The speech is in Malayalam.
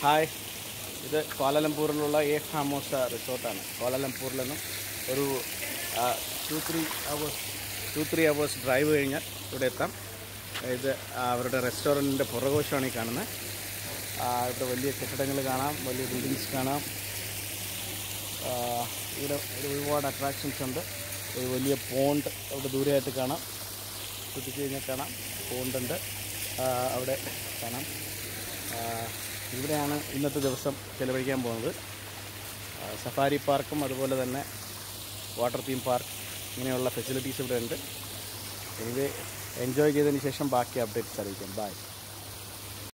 ഹായ് ഇത് കോലാലംപൂരിലുള്ള എ ഫാമോസ റിസോർട്ടാണ് കോലാലംപൂരിൽ നിന്നും ഒരു two three hours two three hours drive കഴിഞ്ഞാൽ ഇവിടെ എത്താം ഇത് ആ, അവരുടെ റെസ്റ്റോറൻറ്റിൻ്റെ പുറകോശമാണ് ഈ കാണുന്നത് ആ, ഇവിടെ വലിയ കെട്ടിടങ്ങൾ കാണാം വലിയ ബിൽഡിങ്സ് കാണാം ആ, ഇവിടെ ഒരു ഒരുപാട് അട്രാക്ഷൻസ് ഉണ്ട് ഒരു വലിയ പോണ്ട് അവിടെ ദൂരെയായിട്ട് കാണാം കുത്തിച്ച് കഴിഞ്ഞാൽ കാണാം പോണ്ടുണ്ട് ആ, അവിടെ കാണാം ആ, ഇവിടെയാണ് ഇന്നത്തെ ദിവസം ചെലവഴിക്കാൻ പോകുന്നത് ആ, സഫാരി പാർക്കും അതുപോലെ തന്നെ വാട്ടർ തീം പാർക്ക് ഇങ്ങനെയുള്ള ഫെസിലിറ്റീസ് ഇവിടെ ഉണ്ട് എനിവേ എൻജോയ് ചെയ്തതിന് ശേഷം ബാക്കി അപ്ഡേറ്റ്സ് അറിയിക്കാം ബൈ